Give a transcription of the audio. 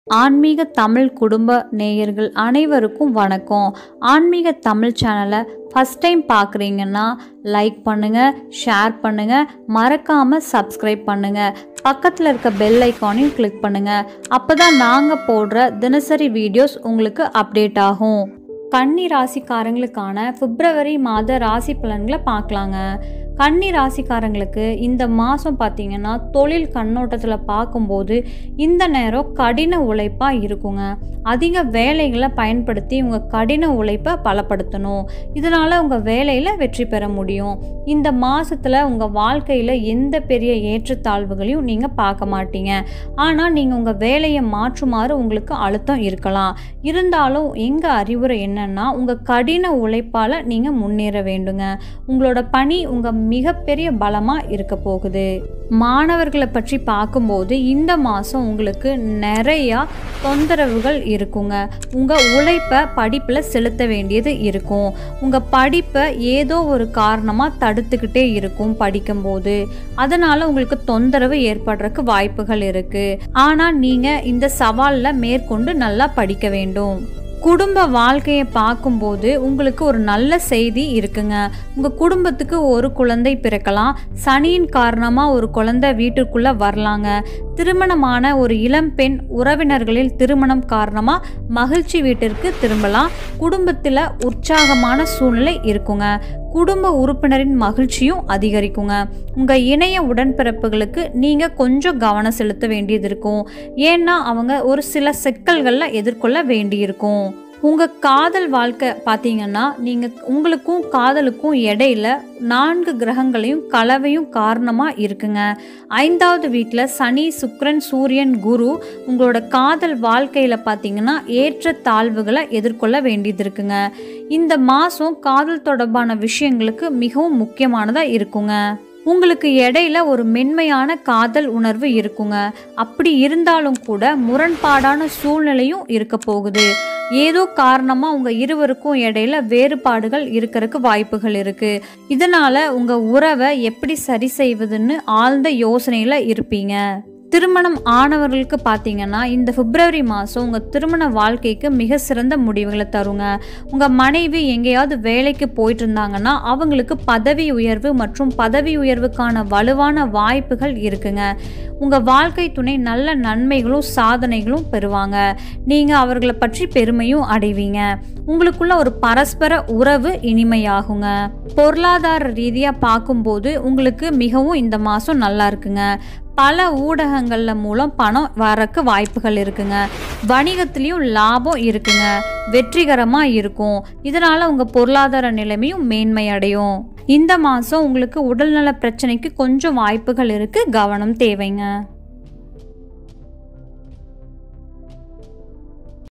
ஆன்மீக தமிழ் குடும்ப நேயர்கள் அனைவருக்கும் வணக்கம் ஆன்மீக தமிழ் சேனலை ஃபஸ்ட் டைம் பார்க்குறீங்கன்னா லைக் பண்ணுங்கள் ஷேர் பண்ணுங்கள் மறக்காமல் சப்ஸ்கிரைப் பண்ணுங்கள் பக்கத்தில் இருக்க பெல் ஐக்கானையும் கிளிக் பண்ணுங்கள் அப்போ தான் நாங்கள் போடுற தினசரி வீடியோஸ் உங்களுக்கு அப்டேட் ஆகும் கன்னி ராசிக்காரங்களுக்கான பிப்ரவரி மாத ராசி பலன்களை பார்க்கலாங்க கன்னி ராசிக்காரங்களுக்கு இந்த மாதம் பார்த்தீங்கன்னா தொழில் கண்ணோட்டத்தில் பார்க்கும்போது இந்த நேரம் கடின உழைப்பாக இருக்குங்க அதிக வேலைகளை பயன்படுத்தி உங்கள் கடின உழைப்பை பலப்படுத்தணும் இதனால் உங்கள் வேலையில் வெற்றி பெற முடியும் இந்த மாதத்தில் உங்கள் வாழ்க்கையில் எந்த பெரிய ஏற்றத்தாழ்வுகளையும் நீங்கள் பார்க்க மாட்டீங்க ஆனால் நீங்கள் உங்கள் வேலையை மாற்றுமாறு உங்களுக்கு அழுத்தம் இருக்கலாம் இருந்தாலும் எங்கள் அறிவுரை என்னன்னா உங்கள் கடின உழைப்பால் நீங்கள் முன்னேற வேண்டுங்க உங்களோட பணி உங்கள் மிகப்பெரிய பலமாக இருக்க போகுது மாணவர்களை பற்றி பார்க்கும்போது இந்த மாதம் உங்களுக்கு நிறையா தொந்தரவுகள் இருக்குங்க உங்கள் உழைப்பை படிப்பில் செலுத்த வேண்டியது இருக்கும் உங்கள் படிப்பை ஏதோ ஒரு காரணமாக தடுத்துக்கிட்டே இருக்கும் படிக்கும்போது அதனால் உங்களுக்கு தொந்தரவு ஏற்படுறதுக்கு வாய்ப்புகள் இருக்குது ஆனால் நீங்கள் இந்த சவாலில் மேற்கொண்டு நல்லா படிக்க வேண்டும் குடும்ப வாழ்க்கையை பார்க்கும்போது உங்களுக்கு ஒரு நல்ல செய்தி இருக்குங்க உங்கள் குடும்பத்துக்கு ஒரு குழந்தை பிறக்கலாம் சனியின் காரணமாக ஒரு குழந்தை வீட்டுக்குள்ளே வரலாங்க திருமணமான ஒரு இளம் பெண் உறவினர்களில் திருமணம் காரணமாக மகிழ்ச்சி வீட்டிற்கு திரும்பலாம் குடும்பத்தில் உற்சாகமான சூழ்நிலை இருக்குங்க குடும்ப உறுப்பினரின் மகிழ்ச்சியும் அதிகரிக்குங்க உங்கள் இணைய உடன்பிறப்புகளுக்கு நீங்கள் கொஞ்சம் கவனம் செலுத்த வேண்டியது இருக்கும் ஏன்னா அவங்க ஒரு சில சிக்கல்களில் எதிர்கொள்ள வேண்டியிருக்கும் உங்கள் காதல் வாழ்க்கை பார்த்தீங்கன்னா நீங்கள் உங்களுக்கும் காதலுக்கும் இடையில நான்கு கிரகங்களையும் கலவையும் காரணமாக இருக்குங்க ஐந்தாவது வீட்டில் சனி சுக்கிரன் சூரியன் குரு உங்களோட காதல் வாழ்க்கையில் பார்த்தீங்கன்னா ஏற்ற தாழ்வுகளை எதிர்கொள்ள வேண்டியது இருக்குங்க இந்த மாதம் காதல் தொடர்பான விஷயங்களுக்கு மிகவும் முக்கியமானதாக இருக்குங்க உங்களுக்கு இடையில ஒரு மென்மையான காதல் உணர்வு இருக்குங்க அப்படி இருந்தாலும் கூட முரண்பாடான சூழ்நிலையும் இருக்க போகுது ஏதோ காரணமாக உங்கள் இருவருக்கும் இடையில வேறுபாடுகள் இருக்கிறதுக்கு வாய்ப்புகள் இருக்குது இதனால் உங்கள் உறவை எப்படி சரி செய்வதுன்னு ஆழ்ந்த யோசனையில் இருப்பீங்க திருமணம் ஆனவர்களுக்கு பார்த்தீங்கன்னா இந்த பிப்ரவரி மாதம் உங்கள் திருமண வாழ்க்கைக்கு மிக சிறந்த முடிவுகளை தருங்க உங்கள் மனைவி எங்கேயாவது வேலைக்கு போயிட்டு இருந்தாங்கன்னா அவங்களுக்கு பதவி உயர்வு மற்றும் பதவி உயர்வுக்கான வலுவான வாய்ப்புகள் இருக்குங்க உங்கள் வாழ்க்கை துணை நல்ல நன்மைகளும் சாதனைகளும் பெறுவாங்க நீங்கள் அவர்களை பற்றி பெருமையும் அடைவீங்க உங்களுக்குள்ள ஒரு பரஸ்பர உறவு இனிமையாகுங்க பொருளாதார ரீதியாக பார்க்கும்போது உங்களுக்கு மிகவும் இந்த மாதம் நல்லா இருக்குங்க பல ஊடகங்கள்ல மூலம் பணம் வரக்கு வாய்ப்புகள் இருக்குங்க வணிகத்திலையும் லாபம் இருக்குங்க வெற்றிகரமா இருக்கும் இதனால உங்க பொருளாதார நிலைமையும் மேன்மை அடையும் இந்த மாதம் உங்களுக்கு உடல்நல பிரச்சனைக்கு கொஞ்சம் வாய்ப்புகள் இருக்கு கவனம் தேவைங்க